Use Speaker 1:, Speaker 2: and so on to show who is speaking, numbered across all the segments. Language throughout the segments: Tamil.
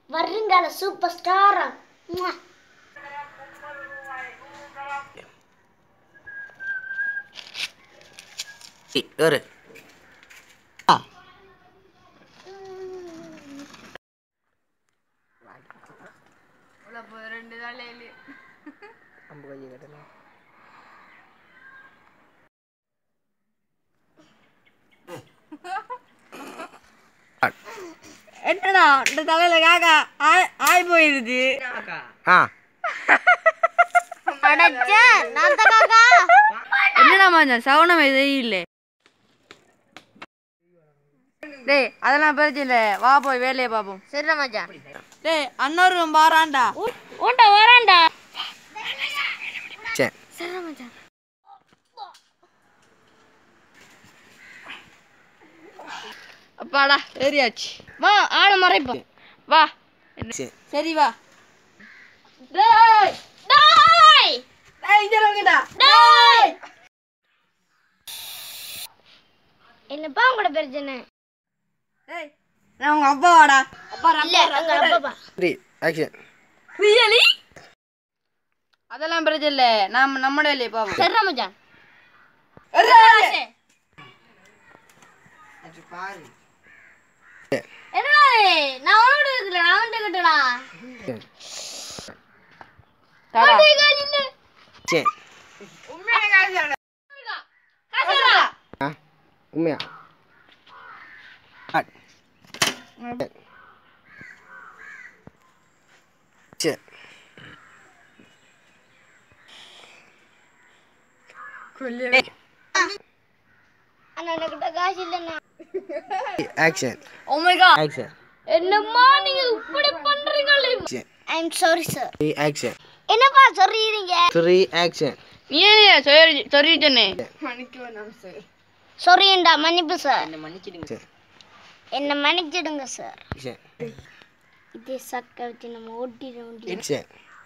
Speaker 1: வருங்கால சூப்பர் ஸ்டாரா
Speaker 2: ஏறு ஆ நம்ம கையை கட்டலாம்
Speaker 3: என்னடா இந்த தலையில காக்கா ஆய் ஆய் போயிருது
Speaker 2: ஆ
Speaker 1: அடச்ச நான் காக்கா
Speaker 3: என்னடா மச்சான் சவுனம் எதுவும் இல்லை டேய் அதெல்லாம் பிரச்சனை இல்லை வா போய் வேலையை பார்ப்போம்
Speaker 1: சரிடா மச்சான்
Speaker 3: டேய் அன்னொரு பாராண்டா
Speaker 1: உன்ட வரான்டா
Speaker 2: சரி
Speaker 1: சரிடா மச்சான்
Speaker 3: அப்பாடா ஏறியாச்சு
Speaker 1: வா ஆள மறைப்போம்
Speaker 3: வா
Speaker 2: சரி
Speaker 3: சரி வா
Speaker 1: டேய் டேய்
Speaker 3: டேய் இங்க வாங்கடா
Speaker 1: டேய் என்னப்பா உங்களோட பிரச்சனை
Speaker 3: டேய் நான் உங்க அப்பாவாடா அப்பா
Speaker 1: இல்ல எங்க அப்பா
Speaker 2: த்ரீ ஆக்ஷன்
Speaker 3: ரியலி அதெல்லாம் பிரச்சனை இல்லை நாம நம்மட வேலையை பார்ப்போம்
Speaker 1: சரிடா மச்சான்
Speaker 2: பாரு
Speaker 1: என்னடா இது? நான் உன்னோட இருக்கல நான் வந்து கிட்டடா
Speaker 3: தாடா
Speaker 2: சரி ஆ உண்மையா ஆ சரி
Speaker 1: அண்ணா என்கிட்ட காசு இல்லைண்ணா
Speaker 2: action
Speaker 3: oh my god
Speaker 2: action
Speaker 1: என்னம்மா நீங்க இப்படி பண்றீங்களே
Speaker 2: சரி
Speaker 1: I am sorry sir
Speaker 2: three action
Speaker 1: என்னப்பா சொல்றீங்க
Speaker 2: த்ரீ ஆக்ஷன்
Speaker 3: நீ ஏன் சொல்லி சொல்லி சொன்னேன்
Speaker 1: சாரிண்டா மன்னிப்பு சார்
Speaker 2: சரி
Speaker 1: என்ன மன்னிச்சிடுங்க சார்
Speaker 2: சரி
Speaker 1: இதே சக்க வச்சு நம்ம ஓட்டிட முடியும்
Speaker 2: சரி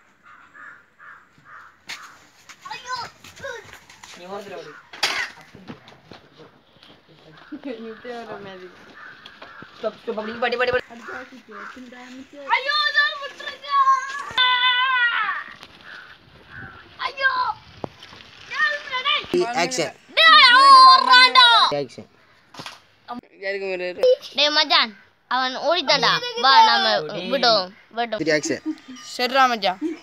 Speaker 1: ஐயோ சார் விட்டுருங்க ஐயோ
Speaker 2: த்ரீ ஆக்ஷன் ஆக்ஷன்
Speaker 1: டேய் மச்சான் அவன் ஓடிட்டான்டா வா நாம விடும் விடும்
Speaker 2: த்ரீ ஆக்ஷன்
Speaker 3: சரிடா மச்சான்